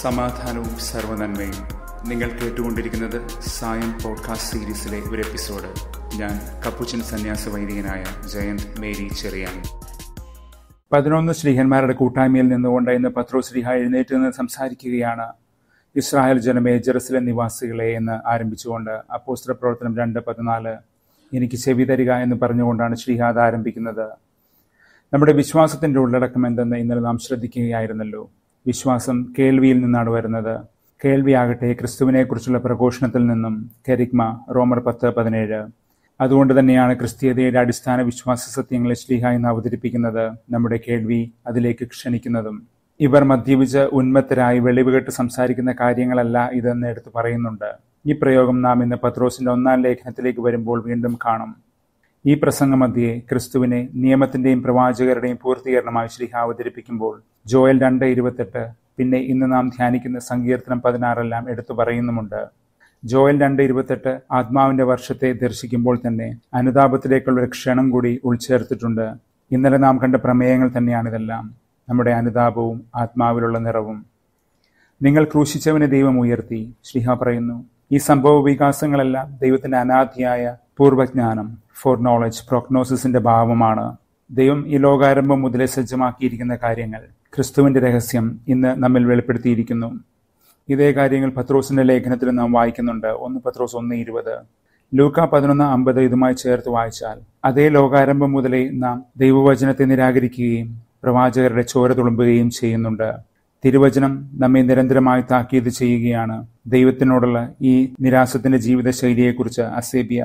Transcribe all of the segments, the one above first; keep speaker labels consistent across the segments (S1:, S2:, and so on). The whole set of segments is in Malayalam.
S1: സമാധാനവും സർവനന്മയും നിങ്ങൾ കേട്ടുകൊണ്ടിരിക്കുന്നത് സായം പോഡ്കാസ്റ്റ് സീരീസിലെ ഒരു എപ്പിസോഡ് ഞാൻ കപ്പുച്ചൻ സന്യാസ വൈദികനായ ജയന്ത് മേരി ചെറിയാൻ പതിനൊന്ന് ശ്രീഹന്മാരുടെ കൂട്ടായ്മയിൽ നിന്നുകൊണ്ട് ഇന്ന് പത്രോ ശ്രീഹ എഴുന്നേറ്റ് നിന്ന് സംസാരിക്കുകയാണ് ഇസ്രായേൽ ജനമേ ജെറുസലേം നിവാസികളെ എന്ന് ആരംഭിച്ചുകൊണ്ട് അപ്പോസ്ത്ര പ്രവർത്തനം രണ്ട് പതിനാല് എനിക്ക് ചെവി തരിക എന്ന് പറഞ്ഞുകൊണ്ടാണ് ശ്രീഹാദ് ആരംഭിക്കുന്നത് നമ്മുടെ വിശ്വാസത്തിന്റെ ഉള്ളടക്കം എന്തെന്ന് ഇന്നലെ നാം ശ്രദ്ധിക്കുകയായിരുന്നല്ലോ വിശ്വാസം കേൾവിയിൽ നിന്നാണ് വരുന്നത് കേൾവിയാകട്ടെ ക്രിസ്തുവിനെക്കുറിച്ചുള്ള പ്രഘോഷണത്തിൽ നിന്നും കെരിഗ്മ റോമർ പത്ത് പതിനേഴ് അതുകൊണ്ട് തന്നെയാണ് ക്രിസ്തീയതയുടെ അടിസ്ഥാന വിശ്വാസ സത്യങ്ങളെ ശ്ലീഹ എന്ന് അവതരിപ്പിക്കുന്നത് നമ്മുടെ കേൾവി അതിലേക്ക് ക്ഷണിക്കുന്നതും ഇവർ മദ്യപിച്ച് ഉന്മത്തരായി വെളിവുകെട്ട് സംസാരിക്കുന്ന കാര്യങ്ങളല്ല ഇതെന്ന് എടുത്തു പറയുന്നുണ്ട് ഈ പ്രയോഗം നാം ഇന്ന് പത്രോസിന്റെ ഒന്നാം ലേഖനത്തിലേക്ക് വരുമ്പോൾ വീണ്ടും കാണും ഈ പ്രസംഗമധ്യേ ക്രിസ്തുവിനെ നിയമത്തിന്റെയും പ്രവാചകരുടെയും പൂർത്തീകരണമായി ശ്രീഹ അവതരിപ്പിക്കുമ്പോൾ ജോയൽ രണ്ട് ഇരുപത്തെട്ട് പിന്നെ ഇന്ന് നാം ധ്യാനിക്കുന്ന സങ്കീർത്തനം പതിനാറെല്ലാം എടുത്തു പറയുന്നുമുണ്ട് ജോയൽ രണ്ട് ഇരുപത്തെട്ട് ആത്മാവിന്റെ വർഷത്തെ ദർശിക്കുമ്പോൾ തന്നെ അനുതാപത്തിലേക്കുള്ള ഒരു ക്ഷണം കൂടി ഉൾച്ചേർത്തിട്ടുണ്ട് ഇന്നലെ നാം കണ്ട പ്രമേയങ്ങൾ തന്നെയാണിതെല്ലാം നമ്മുടെ അനുതാപവും ആത്മാവിലുള്ള നിറവും നിങ്ങൾ ക്രൂശിച്ചവനെ ദൈവം ഉയർത്തി ശ്രീഹ പറയുന്നു ഈ സംഭവ വികാസങ്ങളെല്ലാം ദൈവത്തിന്റെ അനാദിയായ പൂർവജ്ഞാനം ഫോർ നോളജ് പ്രോഗ്നോസിന്റെ ഭാവമാണ് ദൈവം ഈ ലോകാരംഭം മുതലേ സജ്ജമാക്കിയിരിക്കുന്ന കാര്യങ്ങൾ ക്രിസ്തുവിന്റെ രഹസ്യം ഇന്ന് നമ്മിൽ വെളിപ്പെടുത്തിയിരിക്കുന്നു ഇതേ കാര്യങ്ങൾ പത്രോസിന്റെ ലേഖനത്തിൽ നാം വായിക്കുന്നുണ്ട് ഒന്ന് പത്രോസ് ഒന്ന് ഇരുപത് ലൂക്ക പതിനൊന്ന് അമ്പത് ഇതുമായി ചേർത്ത് വായിച്ചാൽ അതേ ലോകാരംഭം മുതലേ നാം ദൈവവചനത്തെ നിരാകരിക്കുകയും പ്രവാചകരുടെ ചോര തുളുമ്പുകയും ചെയ്യുന്നുണ്ട് തിരുവചനം നമ്മെ നിരന്തരമായി താക്കീത് ചെയ്യുകയാണ് ദൈവത്തിനോടുള്ള ഈ നിരാസത്തിന്റെ ജീവിതശൈലിയെക്കുറിച്ച് അസേബിയ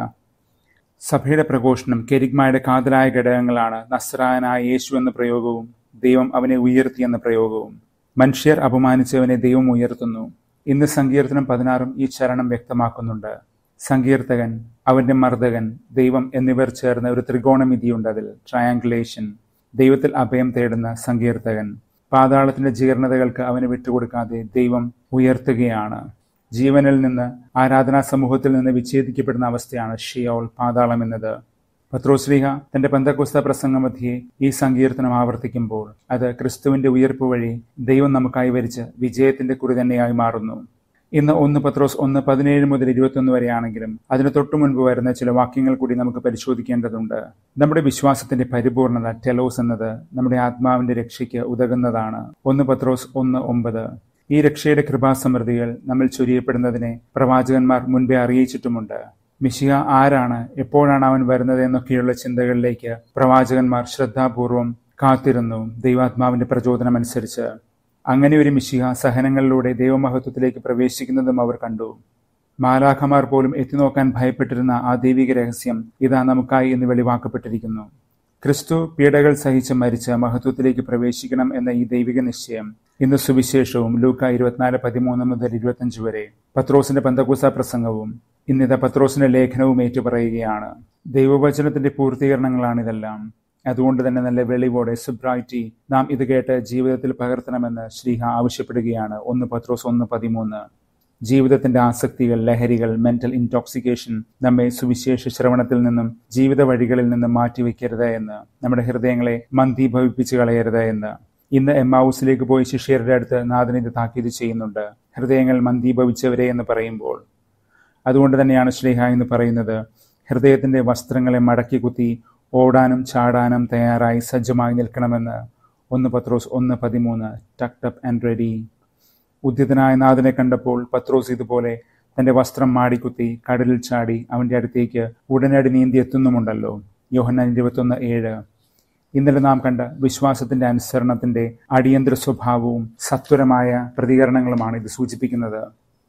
S1: സഭയുടെ പ്രഘോഷണം കെരിഗ്മയുടെ കാതലായ ഘടകങ്ങളാണ് നസ്രായനായ യേശു എന്ന പ്രയോഗവും ദൈവം അവനെ ഉയർത്തി എന്ന പ്രയോഗവും മനുഷ്യർ അപമാനിച്ചവനെ ദൈവം ഉയർത്തുന്നു ഇന്ന് സങ്കീർത്തനം പതിനാറും ഈ ചരണം വ്യക്തമാക്കുന്നുണ്ട് സങ്കീർത്തകൻ അവന്റെ മർദ്ദകൻ ദൈവം എന്നിവർ ചേർന്ന ഒരു ത്രികോണമിതിയുണ്ട് അതിൽ ട്രയാങ്കുലേഷൻ ദൈവത്തിൽ അഭയം തേടുന്ന സങ്കീർത്തകൻ പാതാളത്തിന്റെ ജീർണതകൾക്ക് അവന് വിട്ടുകൊടുക്കാതെ ദൈവം ഉയർത്തുകയാണ് ജീവനിൽ നിന്ന് ആരാധനാ സമൂഹത്തിൽ നിന്ന് വിച്ഛേദിക്കപ്പെടുന്ന അവസ്ഥയാണ് ഷിയോൾ പാതാളം എന്നത് പത്രോശ്രീഹ തന്റെ പന്തക്കുസ്ത പ്രസംഗമധ്യേ ഈ സങ്കീർത്തനം ആവർത്തിക്കുമ്പോൾ അത് ക്രിസ്തുവിന്റെ ഉയർപ്പ് വഴി ദൈവം നമുക്കായി വരിച്ച് വിജയത്തിന്റെ കുറി തന്നെയായി മാറുന്നു ഇന്ന് ഒന്ന് പത്രോസ് ഒന്ന് പതിനേഴ് മുതൽ ഇരുപത്തൊന്ന് വരെയാണെങ്കിലും അതിന് തൊട്ടു മുൻപ് വരുന്ന ചില വാക്യങ്ങൾ കൂടി നമുക്ക് പരിശോധിക്കേണ്ടതുണ്ട് നമ്മുടെ വിശ്വാസത്തിന്റെ പരിപൂർണത ടെലോസ് എന്നത് നമ്മുടെ ആത്മാവിന്റെ രക്ഷയ്ക്ക് ഉതകുന്നതാണ് ഒന്ന് പത്രോസ് ഒന്ന് ഒമ്പത് ഈ രക്ഷയുടെ കൃപാസമൃദ്ധികൾ നമ്മൾ ചൊരിയപ്പെടുന്നതിനെ പ്രവാചകന്മാർ മുൻപേ അറിയിച്ചിട്ടുമുണ്ട് മിശിഹ ആരാണ് എപ്പോഴാണ് അവൻ വരുന്നത് എന്നൊക്കെയുള്ള ചിന്തകളിലേക്ക് പ്രവാചകന്മാർ ശ്രദ്ധാപൂർവം കാത്തിരുന്നു ദൈവാത്മാവിന്റെ പ്രചോദനം അനുസരിച്ച് അങ്ങനെ ഒരു മിശിഹ സഹനങ്ങളിലൂടെ ദൈവമഹത്വത്തിലേക്ക് പ്രവേശിക്കുന്നതും അവർ കണ്ടു മാലാഖമാർ പോലും എത്തിനോക്കാൻ ഭയപ്പെട്ടിരുന്ന ആ ദൈവിക രഹസ്യം ഇതാ നമുക്കായി എന്ന് വെളിവാക്കപ്പെട്ടിരിക്കുന്നു ക്രിസ്തു പീഡകൾ സഹിച്ച് മരിച്ച് മഹത്വത്തിലേക്ക് പ്രവേശിക്കണം എന്ന ഈ ദൈവിക നിശ്ചയം ഇന്ന് സുവിശേഷവും ലൂക്ക ഇരുപത്തിനാല് പതിമൂന്ന് മുതൽ ഇരുപത്തഞ്ച് വരെ പത്രോസിന്റെ പന്തകൂസ പ്രസംഗവും ഇന്നിത പത്രോസിന്റെ ലേഖനവും ഏറ്റുപറയുകയാണ് ദൈവവചനത്തിന്റെ പൂർത്തീകരണങ്ങളാണിതെല്ലാം അതുകൊണ്ട് തന്നെ നല്ല വെളിവോടെ സുബ്രൈറ്റി നാം ഇത് കേട്ട് ജീവിതത്തിൽ പകർത്തണമെന്ന് ശ്രീഹ ആവശ്യപ്പെടുകയാണ് ഒന്ന് പത്രോസ് ഒന്ന് പതിമൂന്ന് ജീവിതത്തിന്റെ ആസക്തികൾ ലഹരികൾ മെന്റൽ ഇൻടോക്സിക്കേഷൻ നമ്മെ സുവിശേഷ ശ്രവണത്തിൽ നിന്നും ജീവിത വഴികളിൽ നിന്നും മാറ്റിവെക്കരുത് എന്ന് നമ്മുടെ ഹൃദയങ്ങളെ മന്ദീഭവിപ്പിച്ച് കളയരുത് എന്ന് ഇന്ന് എമ്മാവൂസിലേക്ക് പോയി ശിഷ്യരുടെ അടുത്ത് നാഥൻ ഇത് താക്കീത് ചെയ്യുന്നുണ്ട് ഹൃദയങ്ങൾ മന്ദീഭവിച്ചവരെ എന്ന് പറയുമ്പോൾ അതുകൊണ്ട് തന്നെയാണ് ശ്രീഹ എന്ന് പറയുന്നത് ഹൃദയത്തിന്റെ വസ്ത്രങ്ങളെ മടക്കി കുത്തി ഓടാനും ചാടാനും തയ്യാറായി സജ്ജമായി നിൽക്കണമെന്ന് ഒന്ന് പത്രോസ് ഒന്ന് പതിമൂന്ന് ടക്ടപ്പ് ആൻഡ് റെഡി ഉദ്യതനായ നാഥനെ കണ്ടപ്പോൾ പത്രോസ് ഇതുപോലെ തന്റെ വസ്ത്രം മാടിക്കുത്തി കടലിൽ ചാടി അവന്റെ അടുത്തേക്ക് ഉടനടി നീന്തി എത്തുന്നുമുണ്ടല്ലോ യോഹന്നാൻ ഇരുപത്തൊന്ന് ഏഴ് ഇന്നലെ നാം കണ്ട വിശ്വാസത്തിന്റെ അനുസരണത്തിന്റെ അടിയന്തര സ്വഭാവവും സത്വരമായ പ്രതികരണങ്ങളുമാണ് ഇത് സൂചിപ്പിക്കുന്നത്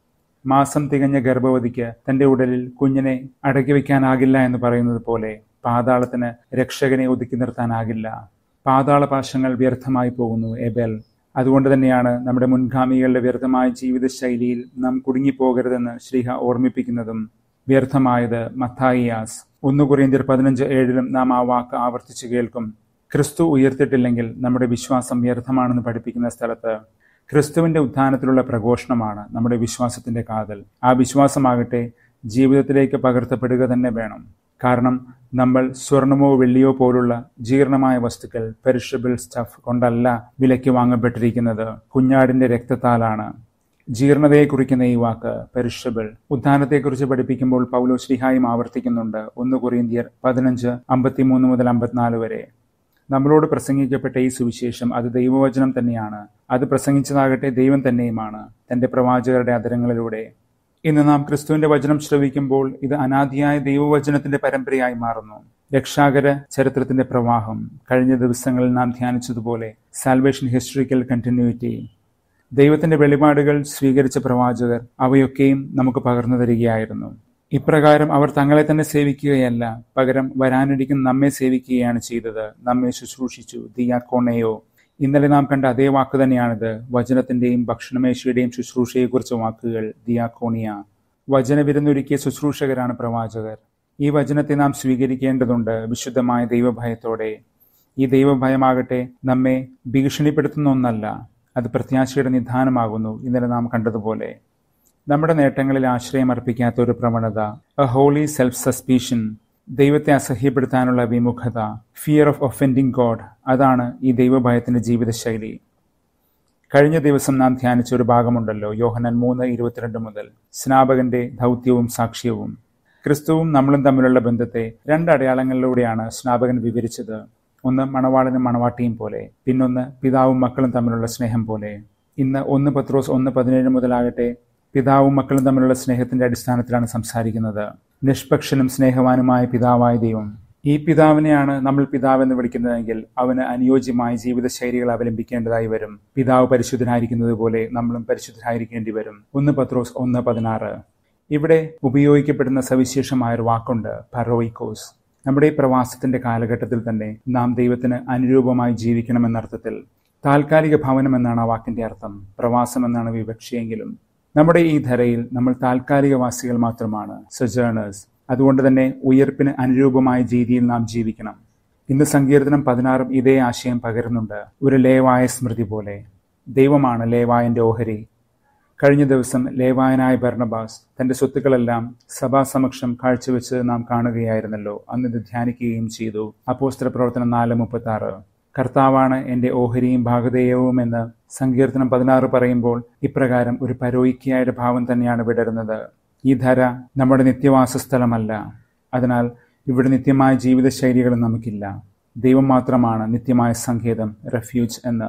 S1: മാസം തികഞ്ഞ ഗർഭവതിക്ക് തന്റെ ഉടലിൽ കുഞ്ഞിനെ അടക്കി വയ്ക്കാനാകില്ല എന്ന് പറയുന്നത് പോലെ പാതാളത്തിന് രക്ഷകനെ ഒതുക്കി നിർത്താനാകില്ല പാതാളപാശങ്ങൾ വ്യർത്ഥമായി പോകുന്നു എബൽ അതുകൊണ്ട് തന്നെയാണ് നമ്മുടെ മുൻഗാമികളുടെ വ്യർത്ഥമായ ജീവിതശൈലിയിൽ നാം കുടുങ്ങിപ്പോകരുതെന്ന് ശ്രീഹ ഓർമ്മിപ്പിക്കുന്നതും വ്യർത്ഥമായത് മത്തായിയാസ് ഒന്ന് കുറിയന്തിർ പതിനഞ്ച് ഏഴിലും നാം ആ വാക്ക് ആവർത്തിച്ചു കേൾക്കും ക്രിസ്തു ഉയർത്തിട്ടില്ലെങ്കിൽ നമ്മുടെ വിശ്വാസം വ്യർത്ഥമാണെന്ന് പഠിപ്പിക്കുന്ന സ്ഥലത്ത് ക്രിസ്തുവിന്റെ ഉത്ഥാനത്തിലുള്ള പ്രഘോഷണമാണ് നമ്മുടെ വിശ്വാസത്തിന്റെ കാതൽ ആ വിശ്വാസമാകട്ടെ ജീവിതത്തിലേക്ക് പകർത്തപ്പെടുക തന്നെ വേണം കാരണം നമ്മൾ സ്വർണമോ വെള്ളിയോ പോലുള്ള ജീർണമായ വസ്തുക്കൾ പെരിഷബിൾ സ്റ്റഫ് കൊണ്ടല്ല വിലയ്ക്ക് വാങ്ങപ്പെട്ടിരിക്കുന്നത് കുഞ്ഞാടിന്റെ രക്തത്താലാണ് ജീർണതയെ കുറിക്കുന്ന ഈ വാക്ക് പെരിഷബിൾ ഉദ്ധാനത്തെക്കുറിച്ച് പഠിപ്പിക്കുമ്പോൾ പൗലോ ശ്രീഹായും ആവർത്തിക്കുന്നുണ്ട് ഒന്ന് കൊറിയന്തിയർ പതിനഞ്ച് അമ്പത്തിമൂന്ന് മുതൽ അമ്പത്തിനാല് വരെ നമ്മളോട് പ്രസംഗിക്കപ്പെട്ട ഈ സുവിശേഷം അത് ദൈവവചനം തന്നെയാണ് അത് പ്രസംഗിച്ചതാകട്ടെ ദൈവം തന്നെയുമാണ് തന്റെ പ്രവാചകരുടെ അതരങ്ങളിലൂടെ ഇന്ന് നാം ക്രിസ്തുവിന്റെ വചനം ശ്രവിക്കുമ്പോൾ ഇത് അനാദിയായ ദൈവവചനത്തിന്റെ പരമ്പരയായി മാറുന്നു രക്ഷാകര ചരിത്രത്തിന്റെ പ്രവാഹം കഴിഞ്ഞ ദിവസങ്ങളിൽ നാം ധ്യാനിച്ചതുപോലെ സാൽവേഷൻ ഹിസ്റ്ററിക്കൽ കണ്ടിന്യൂറ്റി ദൈവത്തിന്റെ വെളിപാടുകൾ സ്വീകരിച്ച പ്രവാചകർ അവയൊക്കെയും നമുക്ക് പകർന്നു തരികയായിരുന്നു ഇപ്രകാരം അവർ തങ്ങളെ തന്നെ സേവിക്കുകയല്ല പകരം വരാനിരിക്കുന്ന നമ്മെ സേവിക്കുകയാണ് ചെയ്തത് നമ്മെ ശുശ്രൂഷിച്ചു ദിയാക്കോണയോ ഇന്നലെ നാം കണ്ട അതേ വാക്ക് തന്നെയാണിത് വചനത്തിന്റെയും ഭക്ഷണമേശയുടെയും ശുശ്രൂഷയെക്കുറിച്ച് വാക്കുകൾ ദിയാക്കോണിയ വചനവിരുന്നൊരുക്കിയ ശുശ്രൂഷകരാണ് പ്രവാചകർ ഈ വചനത്തെ നാം സ്വീകരിക്കേണ്ടതുണ്ട് വിശുദ്ധമായ ദൈവഭയത്തോടെ ഈ ദൈവഭയമാകട്ടെ നമ്മെ ഭീഷണിപ്പെടുത്തുന്ന ഒന്നല്ല അത് പ്രത്യാശയുടെ നിധാനമാകുന്നു ഇന്നലെ നാം കണ്ടതുപോലെ നമ്മുടെ നേട്ടങ്ങളിൽ ആശ്രയം അർപ്പിക്കാത്ത ഒരു പ്രവണത എ ഹോളി സെൽഫ് സസ്പീഷൻ ദൈവത്തെ അസഹ്യപ്പെടുത്താനുള്ള വിമുഖത ഫിയർ ഓഫ് ഒഫെൻഡിങ് ഗോഡ് അതാണ് ഈ ദൈവഭയത്തിന്റെ ജീവിതശൈലി കഴിഞ്ഞ ദിവസം നാം ധ്യാനിച്ച ഒരു ഭാഗമുണ്ടല്ലോ യോഹനൻ മൂന്ന് ഇരുപത്തിരണ്ട് മുതൽ സ്നാപകന്റെ ദൗത്യവും സാക്ഷ്യവും ക്രിസ്തുവും നമ്മളും തമ്മിലുള്ള ബന്ധത്തെ രണ്ട് അടയാളങ്ങളിലൂടെയാണ് സ്നാപകൻ വിവരിച്ചത് ഒന്ന് മണവാളനും മണവാട്ടിയും പോലെ പിന്നൊന്ന് പിതാവും മക്കളും തമ്മിലുള്ള സ്നേഹം പോലെ ഇന്ന് ഒന്ന് പത്രോസ് ഒന്ന് പതിനേഴ് മുതലാകട്ടെ പിതാവും മക്കളും തമ്മിലുള്ള സ്നേഹത്തിന്റെ അടിസ്ഥാനത്തിലാണ് സംസാരിക്കുന്നത് നിഷ്പക്ഷനും സ്നേഹവാനുമായ പിതാവായ ദൈവം ഈ പിതാവിനെയാണ് നമ്മൾ പിതാവെന്ന് വിളിക്കുന്നതെങ്കിൽ അവന് അനുയോജ്യമായ ജീവിതശൈലികൾ അവലംബിക്കേണ്ടതായി വരും പിതാവ് പരിശുദ്ധനായിരിക്കുന്നത് പോലെ നമ്മളും പരിശുദ്ധരായിരിക്കേണ്ടി വരും ഒന്ന് പത്രോസ് ഒന്ന് പതിനാറ് ഇവിടെ ഉപയോഗിക്കപ്പെടുന്ന സവിശേഷമായ ഒരു വാക്കുണ്ട് പറോയിക്കോസ് നമ്മുടെ ഈ പ്രവാസത്തിന്റെ കാലഘട്ടത്തിൽ തന്നെ നാം ദൈവത്തിന് അനുരൂപമായി ജീവിക്കണമെന്നർത്ഥത്തിൽ താൽക്കാലിക ഭവനം എന്നാണ് ആ വാക്കിന്റെ അർത്ഥം പ്രവാസം എന്നാണ് വിവക്ഷയെങ്കിലും നമ്മുടെ ഈ ധരയിൽ നമ്മൾ താൽക്കാലികവാസികൾ മാത്രമാണ് സജേണേഴ്സ് അതുകൊണ്ട് തന്നെ ഉയർപ്പിന് അനുരൂപമായ രീതിയിൽ നാം ജീവിക്കണം ഇന്ന് സങ്കീർത്തനം പതിനാറും ഇതേ ആശയം പകരുന്നുണ്ട് ഒരു ലേവായ സ്മൃതി പോലെ ദൈവമാണ് ലേവായന്റെ ഓഹരി കഴിഞ്ഞ ദിവസം ലേവായനായ ഭരണബാസ് തന്റെ സ്വത്തുക്കളെല്ലാം സഭാസമക്ഷം കാഴ്ചവെച്ച് നാം കാണുകയായിരുന്നല്ലോ അന്ന് ഇത് ധ്യാനിക്കുകയും ചെയ്തു അപ്പോസ്തല പ്രവർത്തനം നാല് മുപ്പത്തി ആറ് കർത്താവാണ് എൻ്റെ ഓഹരിയും ഭാഗധേയവും എന്ന് സങ്കീർത്തനം പതിനാറ് പറയുമ്പോൾ ഇപ്രകാരം ഒരു പരോയിക്കയായ ഭാവം തന്നെയാണ് വിടരുന്നത് ഈ ധര നമ്മുടെ നിത്യവാസ സ്ഥലമല്ല അതിനാൽ ഇവിടെ നിത്യമായ ജീവിതശൈലികളും നമുക്കില്ല ദൈവം മാത്രമാണ് നിത്യമായ സങ്കേതം റെഫ്യൂജ് എന്ന്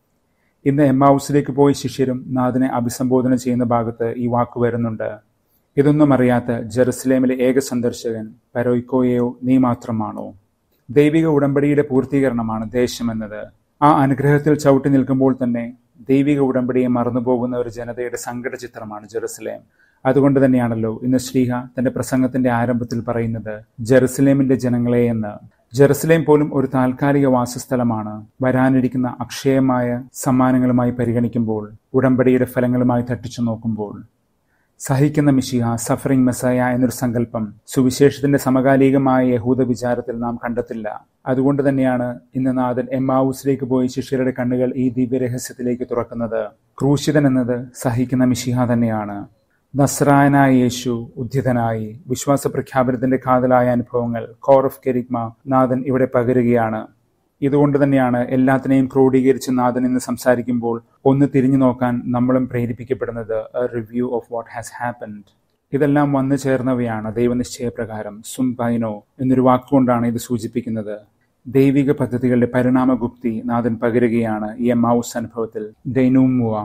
S1: ഇന്ന് എമ്മാവൂസിലേക്ക് പോയ ശിഷ്യരും നാഥനെ അഭിസംബോധന ചെയ്യുന്ന ഭാഗത്ത് ഈ വാക്ക് വരുന്നുണ്ട് ഇതൊന്നും അറിയാത്ത ജെറുസലേമിലെ ഏക സന്ദർശകൻ പരോയ്ക്കോയെയോ നീ മാത്രമാണോ ദൈവിക ഉടമ്പടിയുടെ പൂർത്തീകരണമാണ് ദേശമെന്നത് ആ അനുഗ്രഹത്തിൽ ചവിട്ടി നിൽക്കുമ്പോൾ തന്നെ ദൈവിക ഉടമ്പടിയെ മറന്നുപോകുന്ന ഒരു ജനതയുടെ സങ്കട ചിത്രമാണ് ജെറുസലേം അതുകൊണ്ട് തന്നെയാണല്ലോ ഇന്ന് ശ്രീഹ തന്റെ പ്രസംഗത്തിന്റെ ആരംഭത്തിൽ പറയുന്നത് ജെറുസലേമിന്റെ ജനങ്ങളെ എന്ന് ജെറുസലേം പോലും ഒരു താൽക്കാലിക വാസസ്ഥലമാണ് വരാനിരിക്കുന്ന അക്ഷയമായ സമ്മാനങ്ങളുമായി പരിഗണിക്കുമ്പോൾ ഉടമ്പടിയുടെ ഫലങ്ങളുമായി തട്ടിച്ചു നോക്കുമ്പോൾ സഹിക്കുന്ന മിഷിഹ സഫറിംഗ് മെസ്സയ എന്നൊരു സങ്കല്പം സുവിശേഷത്തിന്റെ സമകാലികമായ യഹൂദ വിചാരത്തിൽ നാം കണ്ടെത്തില്ല അതുകൊണ്ട് തന്നെയാണ് ഇന്ന് നാഥൻ എമ്മാവൂസിലേക്ക് പോയി ശിഷ്യരുടെ കണ്ണുകൾ ഈ ദിവ്യരഹസ്യത്തിലേക്ക് തുറക്കുന്നത് ക്രൂശിതൻ എന്നത് സഹിക്കുന്ന മിഷിഹ തന്നെയാണ് നസ്രായനായ യേശു ഉദ്ധിതനായി വിശ്വാസ പ്രഖ്യാപനത്തിന്റെ കാതലായ അനുഭവങ്ങൾ കോർ ഓഫ് കെരിഗ്മ നാഥൻ ഇവിടെ പകരുകയാണ് ഇതുകൊണ്ട് തന്നെയാണ് എല്ലാത്തിനെയും ക്രോഡീകരിച്ച് നാഥൻ എന്ന് സംസാരിക്കുമ്പോൾ ഒന്ന് തിരിഞ്ഞു നോക്കാൻ നമ്മളും പ്രേരിപ്പിക്കപ്പെടുന്നത് a review of what has happened ഇതെല്ലാം വന്നു ചേർന്നവയാണ് ദൈവനിശ്ചയപ്രകാരം സുംപൈനോ എന്നൊരു വാക്കുകൊണ്ടാണ് ഇത് സൂചിപ്പിക്കുന്നത് ദൈവിക പദ്ധതികളുടെ പരിണാമഗുപ്തി നാഥൻ പകരുകയാണ് ഈ എമ്മാവൂസ് അനുഭവത്തിൽ ഡൈനൂമുവ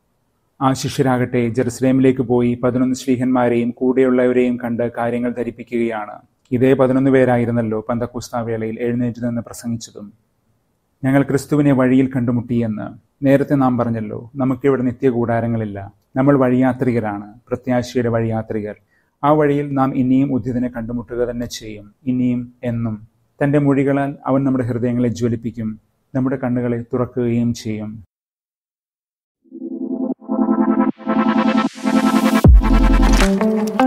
S1: ആ ശിഷ്യരാകട്ടെ ജെറുസലേമിലേക്ക് പോയി പതിനൊന്ന് ശ്രീഹന്മാരെയും കൂടെയുള്ളവരെയും കണ്ട് കാര്യങ്ങൾ ധരിപ്പിക്കുകയാണ് ഇതേ പതിനൊന്ന് പേരായിരുന്നല്ലോ പന്തക്കുസ്ത വേളയിൽ എഴുന്നേറ്റ് നിന്ന് പ്രസംഗിച്ചതും ഞങ്ങൾ ക്രിസ്തുവിനെ വഴിയിൽ കണ്ടുമുട്ടിയെന്ന് നേരത്തെ നാം പറഞ്ഞല്ലോ നമുക്കിവിടെ നിത്യകൂടാരങ്ങളില്ല നമ്മൾ വഴിയാത്രികരാണ് പ്രത്യാശയുടെ വഴിയാത്രികർ ആ വഴിയിൽ നാം ഇനിയും ഉദ്യതിനെ കണ്ടുമുട്ടുക തന്നെ ചെയ്യും ഇനിയും എന്നും തന്റെ മൊഴികളാൽ അവൻ നമ്മുടെ ഹൃദയങ്ങളെ ജ്വലിപ്പിക്കും നമ്മുടെ കണ്ണുകളെ തുറക്കുകയും ചെയ്യും
S2: thank you